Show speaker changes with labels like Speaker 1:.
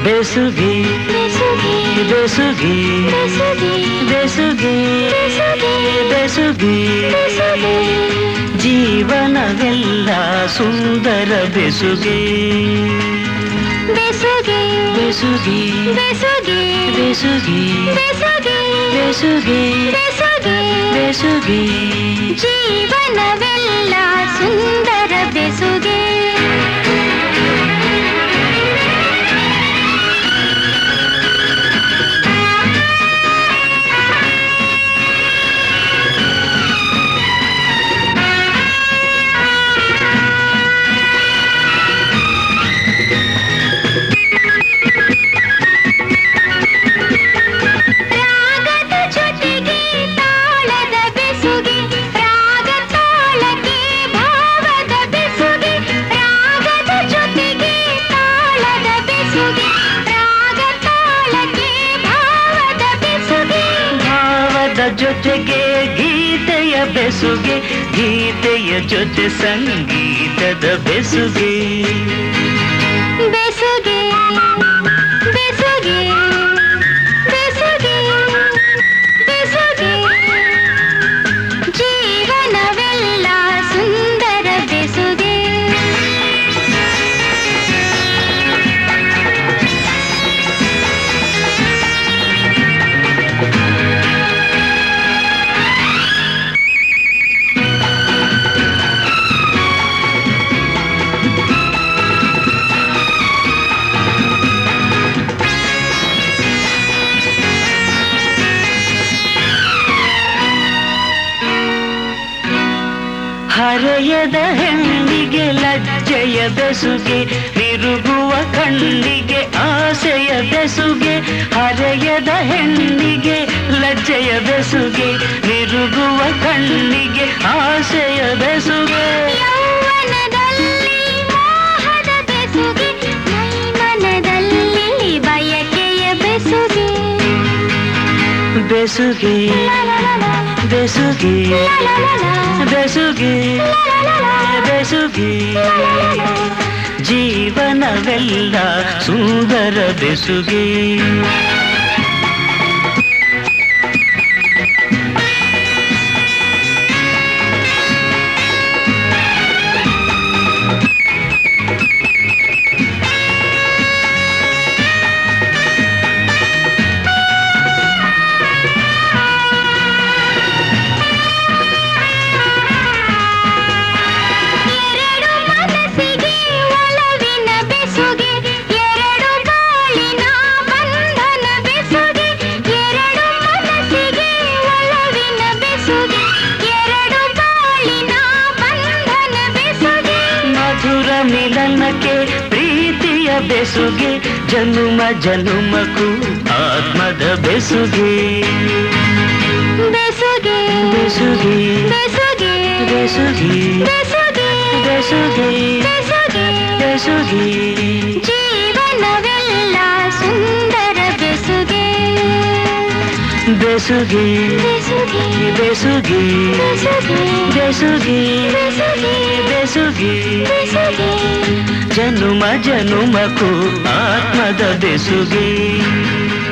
Speaker 1: ಬೆಸುಗೆ ಬೆಸುಗೆ ಬೆಸುಗೆ ಬೆಸುಗೆ ಜೀವನವೆಲ್ಲ ಸುಂದರ ಬೆಸುಗೆ
Speaker 2: ಬೆಸುಗೆ
Speaker 1: ಬೆಸುಗೆ
Speaker 2: ಬೆಸುಗೆ
Speaker 1: ಬೆಸುಗೆ
Speaker 2: ಬೆಸುಗೆ
Speaker 1: ಬೆಸುಗೆ
Speaker 2: ಬೆಸುಗೆ
Speaker 1: ಬೆಸುಗೆ
Speaker 2: ಜೀವನವೆಲ್ಲ ಸುಂದರ ಬೆಸುಗೆ ರಾಗದ ಜೊತೆಗೆ ತಾಳದ ಬೆಸುಗೆ ರಾಗ ತಾಳಕ್ಕೆ ಭಾವದ ಬೆಸುಗೆ ರಾಗದ ಜೊತೆಗೆ ತಾಳದ ಬೆಸುಗೆ ರಾಗ ತಾಳಕ್ಕೆ ಭಾವದ ಬೆಸುಗೆ
Speaker 1: ಭಾವದ ಜೊತೆಗೆ ಗೀತೆಯ ಬೆಸುಗೆ ಗೀತೆಯ ಜೊತೆ ಸಂಗೀತದ ಬೆಸುಗೆ
Speaker 2: ಬೆಸುಗೆ ಬೆಸುಗೆ ಬೆಸುಗೆ ಬೆಸುಗೆ ಜೀವನವೆಲ್ಲ ಸುಂದರ ಬೆಸುಗೆ
Speaker 1: ಹರೆಯದ ಹೆಣ್ಣಿಗೆ ಲಜ್ಜೆಯ ಬೆಸುಗೆ ತಿರುಗುವ ಕಣ್ಣಿಗೆ ಆಸೆಯ ಬೆಸುಗೆ ಹರೆಯದ ಹೆಣ್ಣಿಗೆ ಲಜ್ಜೆಯ ಬೆಸುಗೆ ತಿರುಗುವ ಕಣ್ಣಿಗೆ ಆಸೆಯ ಬೆಸುಗೆ
Speaker 2: ಯೌವನದಲ್ಲಿ ಮೋಹದ ಬೆಸುಗೆ ಮೈಮನದಲ್ಲಿ ಬಯಕೆಯ ಬೆಸುಗೆ
Speaker 1: ಬೆಸುಗೆ ಬೆಸುಗೆ ಬೆಸುಗೆ ಬೆಸುಗೆ ಜೀವನವೆಲ್ಲ ಸುಂದರ ಬೆಸುಗೆ
Speaker 2: ಎರಡು ಮನಸ್ಸಿಗೆ ಒಲವಿನ ಬೆಸುಗೆ ಎರಡು ಬಾಳಿನ ಬಂಧನ ಬೆಸುಗೆ ಎರಡು ಮನಸ್ಸಿಗೆ ಒಲವಿನ ಬೆಸುಗೆ ಎರಡು ಬಾಳಿನ ಬಂಧನ ಬೆಸುಗೆ
Speaker 1: ಮಧುರ ಮಿಲನಕ್ಕೆ ಪ್ರೀತಿಯ ಬೆಸುಗೆ ಜನುಮ ಜನುಮಕ್ಕೂ ಆತ್ಮದ ಬೆಸುಗೆ
Speaker 2: ಬೆಸುಗೆ
Speaker 1: ಬೆಸುಗೆ
Speaker 2: ಬೆಸುಗೆ
Speaker 1: ಬೆಸುಗೆ
Speaker 2: ಬೆಸುಗೆ
Speaker 1: ಬೆಸುಗೆ
Speaker 2: ಬೆಸುಗೆ
Speaker 1: ಬೆಸುಗೆ
Speaker 2: ಜೀವನವೆಲ್ಲ ಸುಂದರ ಬೆಸುಗೆ
Speaker 1: ಬೆಸುಗೆ
Speaker 2: ಬೆಸುಗೆ
Speaker 1: ಬೆಸುಗೆ
Speaker 2: ಬೆಸುಗೆ
Speaker 1: ಬೆಸುಗೆ
Speaker 2: ಬೆಸುಗೆ
Speaker 1: ಬೆಸುಗೆ
Speaker 2: ಬೆಸುಗೆ
Speaker 1: ಜನುಮ ಜನುಮಕ್ಕೂ ಆತ್ಮದ ಬೆಸುಗೆ